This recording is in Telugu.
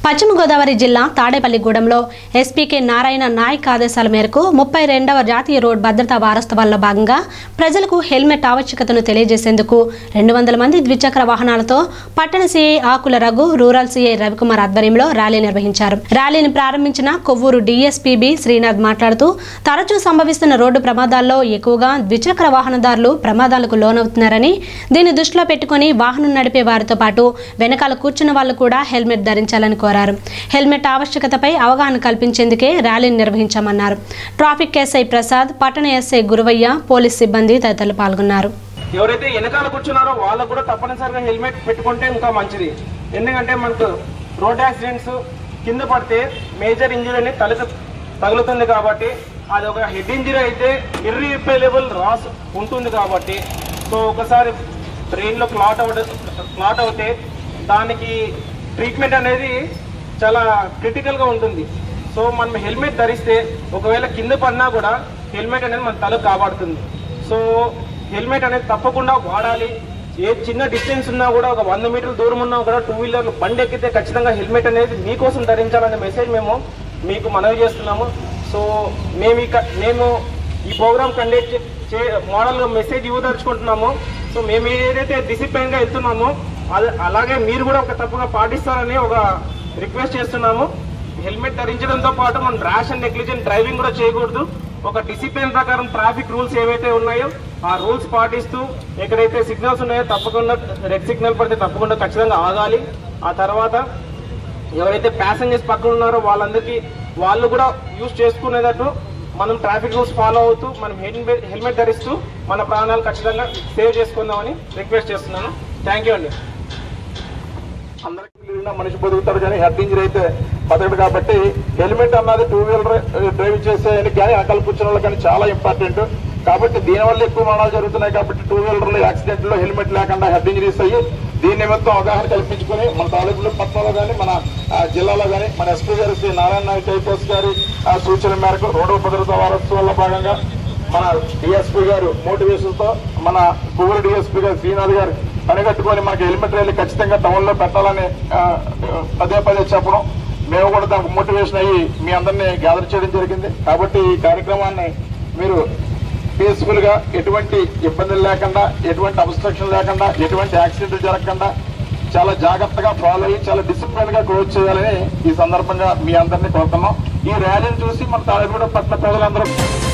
పశ్చిమ గోదావరి జిల్లా తాడేపల్లిగూడెంలో ఎస్పీకే నారాయణ నాయక్ ఆదేశాల మేరకు ముప్పై రెండవ జాతీయ రోడ్ భద్రతా వారోత్సవాల్లో భాగంగా ప్రజలకు హెల్మెట్ ఆవశ్యకతను తెలియజేసేందుకు రెండు వందల మంది ద్విచక్ర వాహనాలతో పట్టణ CI Akula Raghu rural CI Ravikumar ఆధ్వర్యంలో ర్యాలీ నిర్వహించారు ర్యాలీని ప్రారంభించిన కొవ్వూరు డీఎస్పీబీ శ్రీనాథ్ మాట్లాడుతూ తరచూ సంభవిస్తున్న రోడ్డు ప్రమాదాల్లో ఎక్కువగా ద్విచక్ర వాహనదారులు ప్రమాదాలకు లోనవుతున్నారని దీన్ని దృష్టిలో పెట్టుకుని వాహనం నడిపే వారితో పాటు వెనకాల కూర్చున్న వాళ్ళు కూడా హెల్మెట్ ధరించాలని కోరారు హెల్మెట్ ఆవశ్యకతపై అవగాహన కల్పించేందుకే ర్యాలీని నిర్వహించామన్నారు ట్రాఫిక్ ఎస్ఐ ప్రసాద్ పట్టణ ఎస్ఐ గురువయ్య పోలీస్ సిబ్బంది తదితరులు పాల్గొన్నారు ఎవరైతే వెనకాల కూర్చున్నారో వాళ్ళకు కూడా తప్పనిసరిగా హెల్మెట్ పెట్టుకుంటే ఇంకా మంచిది ఎందుకంటే మనకు రోడ్ యాక్సిడెంట్స్ కింద పడితే మేజర్ ఇంజరీ అనేది తల తగులుతుంది కాబట్టి అది ఒక హెడ్ ఇంజరీ అయితే ఇర్రిపేలబుల్ రాస్ ఉంటుంది కాబట్టి సో ఒకసారి బ్రెయిన్లో క్లాట్ అవ క్లాట్ అవుతే దానికి ట్రీట్మెంట్ అనేది చాలా క్రిటికల్గా ఉంటుంది సో మనం హెల్మెట్ ధరిస్తే ఒకవేళ కింద పడినా కూడా హెల్మెట్ అనేది మన తలకు కాపాడుతుంది సో హెల్మెట్ అనేది తప్పకుండా వాడాలి ఏ చిన్న డిస్టెన్స్ ఉన్నా కూడా ఒక వంద మీటర్ల దూరం ఉన్నా కూడా టూ వీలర్లు బండి ఎక్కితే ఖచ్చితంగా హెల్మెట్ అనేది మీకోసం ధరించాలనే మెసేజ్ మేము మీకు మనవి చేస్తున్నాము సో మేము ఇక మేము ఈ ప్రోగ్రామ్ కండక్ట్ చే మోడల్గా మెసేజ్ ఇవ్వదలుచుకుంటున్నాము సో మేము ఏదైతే డిసిప్లైన్గా వెళ్తున్నామో అది అలాగే మీరు కూడా ఒక తప్పుగా పాటిస్తారని ఒక రిక్వెస్ట్ చేస్తున్నాము హెల్మెట్ ధరించడంతో పాటు మనం ర్యాష్ అండ్ నెగ్లిజెంట్ డ్రైవింగ్ కూడా చేయకూడదు ఒక డిసిప్లిన్ ప్రకారం ట్రాఫిక్ రూల్స్ ఏవైతే ఉన్నాయో ఆ రూల్స్ పాటిస్తూ ఎక్కడైతే సిగ్నల్స్ ఉన్నాయో తప్పకుండా రెడ్ సిగ్నల్ పడితే తప్పకుండా ఖచ్చితంగా ఆగాలి ఆ తర్వాత ఎవరైతే ప్యాసింజర్స్ పక్కన ఉన్నారో వాళ్ళందరికీ వాళ్ళు కూడా యూజ్ చేసుకునేటట్టు మనం ట్రాఫిక్ రూల్స్ ఫాలో అవుతూ మనం హెల్మెట్ హెల్మెట్ ధరిస్తూ మన ప్రాణాలు ఖచ్చితంగా సేవ్ చేసుకుందామని రిక్వెస్ట్ చేస్తున్నాను థ్యాంక్ యూ అండి అందరికీ తెలియకుండా మనిషి బతుకుతాడు కానీ హెడ్ ఇంజరీ అయితే బతకడు కాబట్టి హెల్మెట్ అన్నది టూ వీలర్ డ్రైవ్ చేసే కానీ అకల్ కూర్చున్న వాళ్ళకి కానీ చాలా ఇంపార్టెంట్ కాబట్టి దీనివల్ల ఎక్కువ మరణాలు జరుగుతున్నాయి కాబట్టి టూ వీలర్లు యాక్సిడెంట్ లో హెల్మెట్ లేకుండా హెడ్ ఇంజరీస్ అయ్యి దీని నిమిత్తం అవగాహన కల్పించుకొని మన తాలూకులో పట్టణంలో కానీ మన ఆ, జిల్లాలో కానీ మన ఎస్పీ గారు శ్రీ నారాయణ నాయక్ ఐపీఎస్ గారి ఆ, సూచన మేరకు రోడ్డు భద్రతా వారోత్సవాల్లో భాగంగా మన డిఎస్పీ గారు మోటివేషన్ తో మన కువూరు డిఎస్పీ గారు శ్రీనాథ్ గారు పనిగట్టుకొని మనకి హెల్మెట్ రైలు ఖచ్చితంగా టౌన్ లో పెట్టాలని ఆ, పదే పదే చెప్పడం మేము కూడా దానికి మోటివేషన్ అయ్యి మీ అందరినీ గ్యాదర్ చేయడం జరిగింది కాబట్టి ఈ కార్యక్రమాన్ని మీరు పీస్ఫుల్ గా ఎటువంటి ఇబ్బందులు లేకుండా ఎటువంటి అబ్స్ట్రక్షన్ లేకుండా ఎటువంటి యాక్సిడెంట్ జరగకుండా చాలా జాగ్రత్తగా ఫాలో అయ్యి చాలా డిసిప్లిన్ గా గ్రోత్ చేయాలని ఈ సందర్భంగా మీ అందరినీ కోరుతున్నాం ఈ ర్యాలీని చూసి మన తాళగూడ పట్టణ ప్రజలందరూ